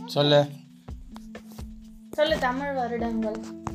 சொல்லு சொல்லு தமிழ் வருடங்கள்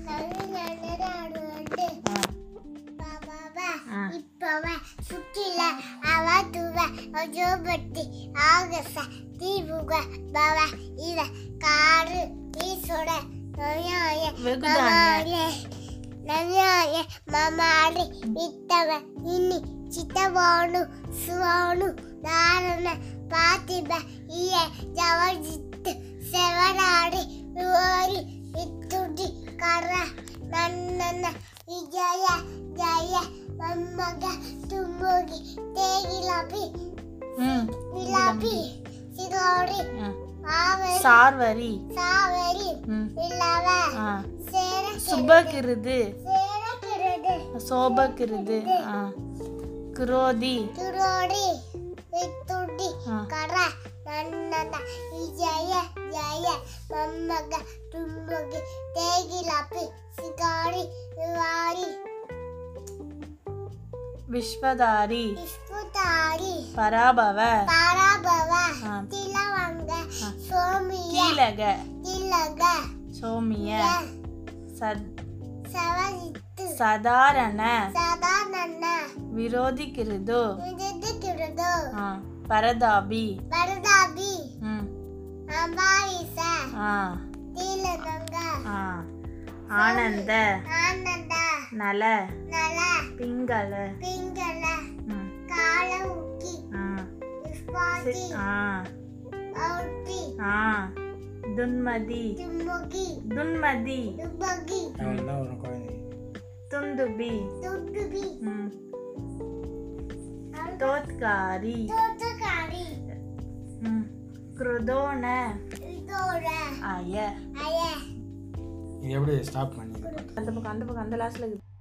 ஆ. ஆ. இப்பவ சுற்றில அவ துவ அஜோபத்தி ஆகச தீபுக பவ இத காடு ஈஸ்வர நயாய வெகுதானிய. நயாய மமாரி இத்தவ இன்னி சித்தவானு சுவானு தாரண பாத்திப இய ஜவஜித்து செவனாடி ருவாரி இத்துடி கர நன்னன விஜய ஜய மம்மக தும்முகி தேகிலபி ம் விலபி சிதோடி ஆ. ஆவரி சார்வரி சாவரி ம் இல்லவ ஆ சேர சுபகிருது சேரக்கிறது சோபகிருது ஆ குரோதி துரோடி இத்துடி ஆ. கர நன்னன விஜய ஜய மம்மக தும்முகி தேகிலபி சிதோடி ருவாரி விஸ்வதாரி விஸ்புதாரி பராபவ பராபவ ஆ. திலவங்க ஆ. சோமிய கீலக திலக சோமிய சத் சவஜித்து சதாரண சாதாரண விரோதிகிருது விதிக்கிறது ஆ பரதாபி பரதாபி ம் அம்பாரிச ஆ திலகங்க ஆ ஆனந்த ஆனந்த நல நல பிங்கள பிங்கள ம் கால உக்கி ஆ விஸ்வாதி சி- ஆ ஔட்டி ஆ துன்மதி தும்முகி துன்மதி துப்பகி அவ்வளோதான் ஒரு குழந்தை துந்துபி துட்டுபி ம் தோத்காரி தோட்டக்காரி ம் குருதோண இதோட ஆய அய இது எப்படி ஸ்டாப் பண்ணி அந்த பக்கம் அந்த பக்கம் அந்த லாஸ்ட்ல இருக்குது